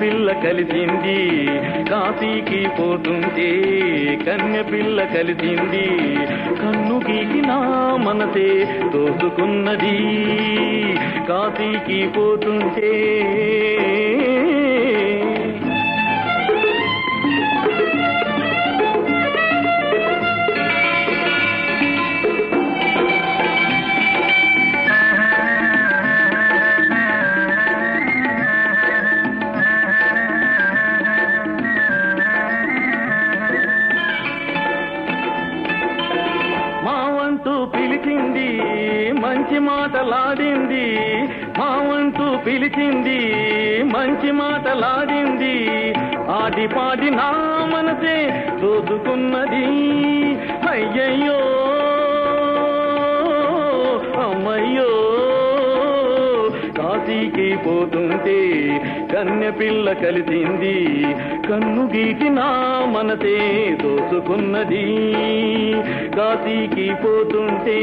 పిల్ల కలిసింది కాశీకి పోతుంటే కన్య పిల్ల కలిసింది కన్ను గీకి నా మనసే దోసుకున్నది కాశీకి పోతుంటే మా వంతు పిలిచింది మంచి మాటలాడింది మా వంతు పిలిచింది మంచి మాటలాడింది ఆడి పాడి నా మనసే దోచుకున్నది అయ్యయ్యో అమ్మయ్యో కాశీకి పోతుంటే కన్య పిల్ల కలిసింది కన్ను గీకి నా మనసే దోసుకున్నది కాశీకి పోతుంటే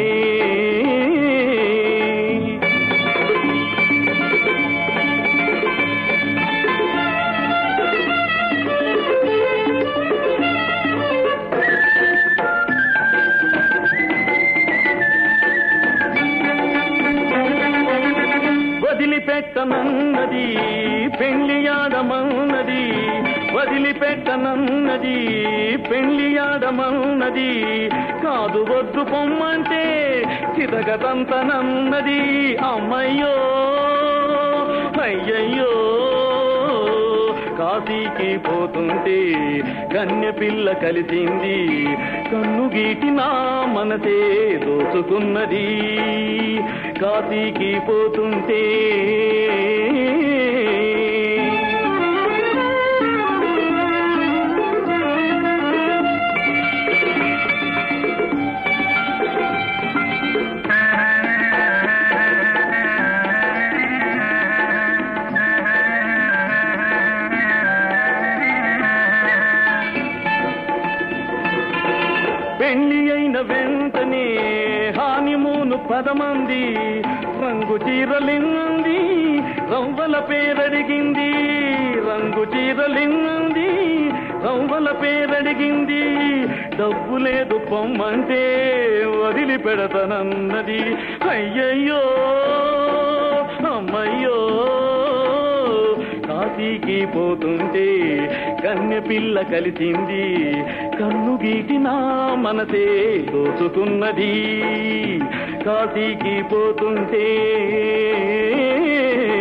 వదిలిపెట్టనన్నది పెళ్లియాడమన్నది వదిలిపెట్టనన్నది పెళ్లియాడమన్నది కాదు వద్దు పొమ్మంటే చితగతంతనన్నది అమ్మయ్యో అయ్యయ్యో కాశీకి పోతుంటే కన్య పిల్ల కలిసింది కన్ను గీటి నా మనసే దోచుకున్నది కాశీకి పోతుంటే పెళ్లి అయిన వెంటనే హానిమూను పదమంది రంగు చీరలింది రవ్వల పేరడిగింది రంగు చీరలింది రవ్వల పేరడిగింది డబ్బు లేదు పొమ్మంటే వదిలి పెడతానన్నది అయ్యయ్యో అమ్మయ్యో కాశీకి పోతుంటే కన్య పిల్ల కలిసింది కన్ను గీటి నా మనసే దోచుకున్నది కాశీకి పోతుంటే